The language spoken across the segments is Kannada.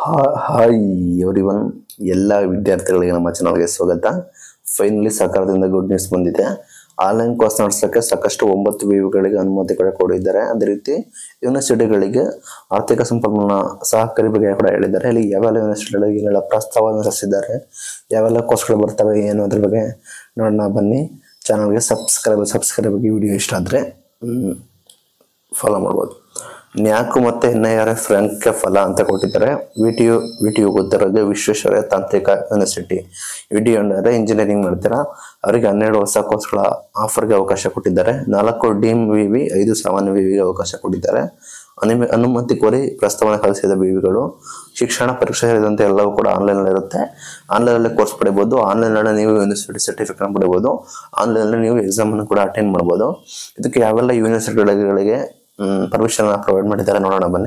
ಹಾಯ್ ಎವ್ರಿ ಒನ್ ಎಲ್ಲ ವಿದ್ಯಾರ್ಥಿಗಳಿಗೆ ನಮ್ಮ ಚಾನಲ್ಗೆ ಸ್ವಾಗತ ಫೈನಲಿ ಸರ್ಕಾರದಿಂದ ಗುಡ್ ನ್ಯೂಸ್ ಬಂದಿದೆ ಆನ್ಲೈನ್ ಕೋರ್ಸ್ ನಡೆಸೋಕ್ಕೆ ಸಾಕಷ್ಟು ಒಂಬತ್ತು ವಿವಿಗಳಿಗೆ ಅನುಮತಿ ಕೂಡ ಕೊಡಿದ್ದಾರೆ ಅದೇ ರೀತಿ ಯೂನಿವರ್ಸಿಟಿಗಳಿಗೆ ಆರ್ಥಿಕ ಸಂಪನ್ಮೂಲ ಸಹಕಾರಿ ಬಗ್ಗೆ ಕೂಡ ಹೇಳಿದ್ದಾರೆ ಇಲ್ಲಿ ಯಾವೆಲ್ಲ ಯೂನಿವರ್ಸಿಟಿಗಳಿಗೆ ಏನೆಲ್ಲ ಪ್ರಸ್ತಾವ ರಚಿಸಿದ್ದಾರೆ ಯಾವೆಲ್ಲ ಕೋರ್ಸ್ಗಳು ಬರ್ತವೆ ಏನು ಅದ್ರ ಬಗ್ಗೆ ನೋಡೋಣ ಬನ್ನಿ ಚಾನಲ್ಗೆ ಸಬ್ಸ್ಕ್ರೈಬ್ ಸಬ್ಸ್ಕ್ರೈಬ್ ಆಗಿ ವಿಡಿಯೋ ಇಷ್ಟ ಆದರೆ ಫಾಲೋ ಮಾಡ್ಬೋದು ನ್ಯಾಕು ಮತ್ತು ಎನ್ ಐ ಆರ್ ಎಫ್ ರ್ಯಾಂಕ್ಗೆ ಫಲ ಅಂತ ಕೊಟ್ಟಿದ್ದಾರೆ V T U V T U ಗೊತ್ತಿರೋದು ವಿಶ್ವೇಶ್ವರಯ್ಯ ತಾಂತ್ರಿಕ ಯೂನಿವರ್ಸಿಟಿ ವಿ ಟಿ ಯು ಅಂದರೆ ಇಂಜಿನಿಯರಿಂಗ್ ಮಾಡ್ತೀರಾ ಅವರಿಗೆ ಹನ್ನೆರಡು ಹೊಸ ಕೋರ್ಸ್ಗಳ ಆಫರ್ಗೆ ಅವಕಾಶ ಕೊಟ್ಟಿದ್ದಾರೆ ನಾಲ್ಕು ಡೀಮ್ ವಿ ವಿ ಐದು ಸಾಮಾನ್ಯ ವಿ ವಿಗೆ ಅವಕಾಶ ಕೊಟ್ಟಿದ್ದಾರೆ ಅನಿಮೆ ಅನುಮತಿ ಕೋರಿ ಪ್ರಸ್ತಾವನೆ ಕಳಿಸಿದ ವಿ ವಿಗಳು ಶಿಕ್ಷಣ ಪರೀಕ್ಷೆ ಸೇರಿದಂತೆ ಎಲ್ಲವೂ ಕೂಡ ಆನ್ಲೈನಲ್ಲಿ ಇರುತ್ತೆ ಆನ್ಲೈನಲ್ಲಿ ಕೋರ್ಸ್ ಪಡಿಬೋದು ಆನ್ಲೈನಲ್ಲಿ ನೀವು ಯೂನಿವರ್ಸಿಟಿ ಸರ್ಟಿಫಿಕೇಟ್ ಪಡಿಬೋದು ಆನ್ಲೈನಲ್ಲಿ ನೀವು ಎಕ್ಸಾಮನ್ನು ಕೂಡ ಅಟೆಂಡ್ ಮಾಡ್ಬೋದು ಇದಕ್ಕೆ ಯಾವೆಲ್ಲ ಯೂನಿವರ್ಸಿಟಿಗಳಿಗೆ ಪರ್ಮಿಷನ್ ಪ್ರೊವೈಡ್ ಮಾಡಿದ್ದಾರೆ ನೋಡೋಣ ಬನ್ನಿ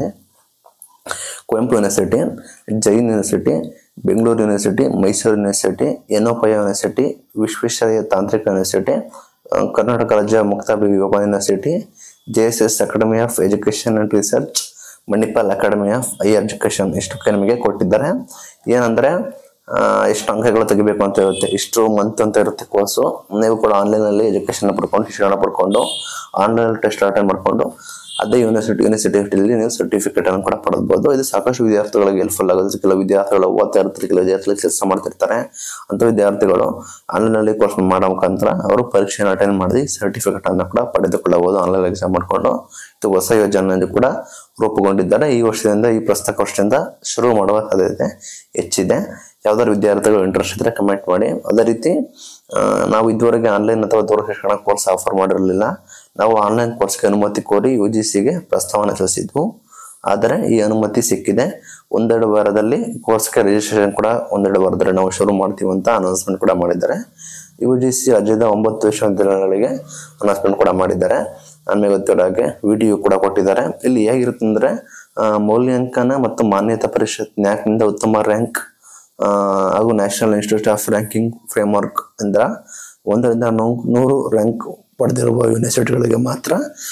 Kuvempu university Jain university Bengaluru university Mysuru university Yenepoya university Visvesvaraya ತಾಂತ್ರಿಕ ಯೂನಿವರ್ಸಿಟಿ ಆ, ಕರ್ನಾಟಕ ರಾಜ್ಯ ಮುಕ್ತ ವಿವೇಕ university J S S academy of education and research Manipal academy of higher education ಇಷ್ಟಕ್ಕೆ ನಿಮಗೆ ಕೊಟ್ಟಿದ್ದಾರೆ ಏನಂದರೆ ಎಷ್ಟು ಅಂಕಗಳು ತೆಗಿಬೇಕು ಅಂತ ಇರುತ್ತೆ ಇಷ್ಟು ಮಂತ್ ಅಂತ ಇರುತ್ತೆ ಕೋರ್ಸು ನೀವು ಕೂಡ ಆನ್ಲೈನಲ್ಲಿ ಎಜುಕೇಷನ್ ಪಡ್ಕೊಂಡು ಶಿಕ್ಷಣ ಪಡ್ಕೊಂಡು ಆನ್ಲೈನ್ ಟೆಸ್ಟ್ ಅಟೆಂಡ್ ಮಾಡಿಕೊಂಡು ಅದೇ ಯೂನಿವರ್ಸಿಟಿ ಯೂನಿವರ್ಸಿಟಿಯಲ್ಲಿ ನೀವು ಸರ್ಟಿಫಿಕೇಟ್ ಅನ್ನು ಕೂಡ ಪಡೆದಬಹುದು ಇದು ಸಾಕಷ್ಟು ವಿದ್ಯಾರ್ಥಿಗಳಿಗೆ ಹೆಲ್ಪ್ಫುಲ್ ಆಗುತ್ತೆ ಕೆಲವು ವಿದ್ಯಾರ್ಥಿಗಳು ಓದ್ತಾ ಇರ್ತಾರೆ ಕೆಲವು ವಿದ್ಯಾರ್ಥಿಗಳು ಕೆಲಸ ಮಾಡ್ತಿರ್ತಾರೆ ಅಂತ ವಿದ್ಯಾರ್ಥಿಗಳು ಆನ್ಲೈನಲ್ಲಿ ಕೋರ್ಸ್ ಮಾಡೋ ಮುಖಾಂತರ ಅವರು ಪರೀಕ್ಷೆಯನ್ನು ಅಟೆಂಡ್ ಮಾಡಿ ಸರ್ಟಿಫಿಕೇಟ್ ಅನ್ನು ಕೂಡ ಪಡೆದುಕೊಳ್ಳಬಹುದು ಆನ್ಲೈನ್ ಎಕ್ಸಾಮ್ ಮಾಡಿಕೊಂಡು ಇದು ಹೊಸ ಯೋಜನೆ ಕೂಡ ರೂಪುಗೊಂಡಿದ್ದಾರೆ ಈ ವರ್ಷದಿಂದ ಈ ಪ್ರಸಕ್ತ ವರ್ಷದಿಂದ ಶುರು ಮಾಡುವ ಸಾಧ್ಯತೆ ಹೆಚ್ಚಿದೆ ಯಾವ್ದಾದ್ರು ವಿದ್ಯಾರ್ಥಿಗಳು ಇಂಟ್ರೆಸ್ಟ್ ಇದ್ರೆ ಕಮೆಂಟ್ ಮಾಡಿ ಅದೇ ರೀತಿ ಆ, ನಾವು ಇದುವರೆಗೆ ಆನ್ಲೈನ್ ಅಥವಾ ದೂರ ಶಿಕ್ಷಣ ಕೋರ್ಸ್ ಆಫರ್ ಮಾಡಿರಲಿಲ್ಲ ನಾವು ಆನ್ಲೈನ್ ಕೋರ್ಸ್ಗೆ ಅನುಮತಿ ಕೋರಿ ಯು ಜಿ ಸಿಗೆ ಪ್ರಸ್ತಾವನೆ ಸಲ್ಲಿಸಿದ್ವು ಆದರೆ ಈ ಅನುಮತಿ ಸಿಕ್ಕಿದೆ ಒಂದೆರಡು ವಾರದಲ್ಲಿ ಕೋರ್ಸ್ಗೆ ರಿಜಿಸ್ಟ್ರೇಷನ್ ಕೂಡ ಒಂದೆರಡು ವಾರದಲ್ಲಿ ನಾವು ಶುರು ಮಾಡ್ತೀವಿ ಅಂತ ಅನೌನ್ಸ್ಮೆಂಟ್ ಕೂಡ ಮಾಡಿದ್ದಾರೆ ಯು ಜಿ ಸಿ ರಾಜ್ಯದ ಒಂಬತ್ತು ವಿಶ್ವವಿದ್ಯಾಲಯಗಳಿಗೆ ಅನೌನ್ಸ್ಮೆಂಟ್ ಕೂಡ ಮಾಡಿದ್ದಾರೆ ನಮಗೆ ಗೊತ್ತಿರೋ ಹಾಗೆ ವಿಡಿಯೋ ಕೂಡ ಕೊಟ್ಟಿದ್ದಾರೆ ಇಲ್ಲಿ ಹೇಗಿರುತ್ತೆ ಅಂದರೆ ಮೌಲ್ಯಾಂಕನ ಮತ್ತು ಮಾನ್ಯತಾ ಪರಿಷತ್ ನ್ಯಾಕ್ನಿಂದ ಉತ್ತಮ ರ್ಯಾಂಕ್ ಆ, ಹಾಗೂ national institute of ranking framework ಇಂದ ಒಂದರಿಂದ ನೂ- ನೂರು ರ್ಯಾಂಕ್ ಪಡೆದಿರುವ ಯೂನಿವರ್ಸಿಟಿಗಳಿಗೆ ಮಾತ್ರ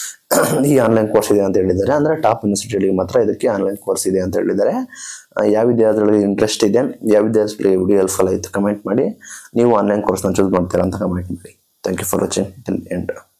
ಈ ಆನ್ಲೈನ್ ಕೋರ್ಸ್ ಇದೆ ಅಂತ ಹೇಳಿದ್ದಾರೆ ಅಂದರೆ ಟಾಪ್ ಯೂನಿವರ್ಸಿಟಿಗಳಿಗೆ ಮಾತ್ರ ಇದಕ್ಕೆ ಆನ್ಲೈನ್ ಕೋರ್ಸ್ ಇದೆ ಅಂತ ಹೇಳಿದ್ದಾರೆ ಆ, ಯಾವ ವಿದ್ಯಾರ್ಥಿಗಳಿಗೆ ಇಂಟ್ರೆಸ್ಟ್ ಇದೆ ಯಾವ ವಿದ್ಯಾರ್ಥಿಗಳಿಗೆ ವಿಡಿಯೋ ಹೆಲ್ಪ್ಫುಲ್ ಆಯಿತು ಕಮೆಂಟ್ ಮಾಡಿ ನೀವು ಆನ್ಲೈನ್ ಕೋರ್ಸ್ನ ಚೂಸ್ ಮಾಡ್ತೀರಾ ಅಂತ ಕಮೆಂಟ್ ಮಾಡಿ thank you for watching till end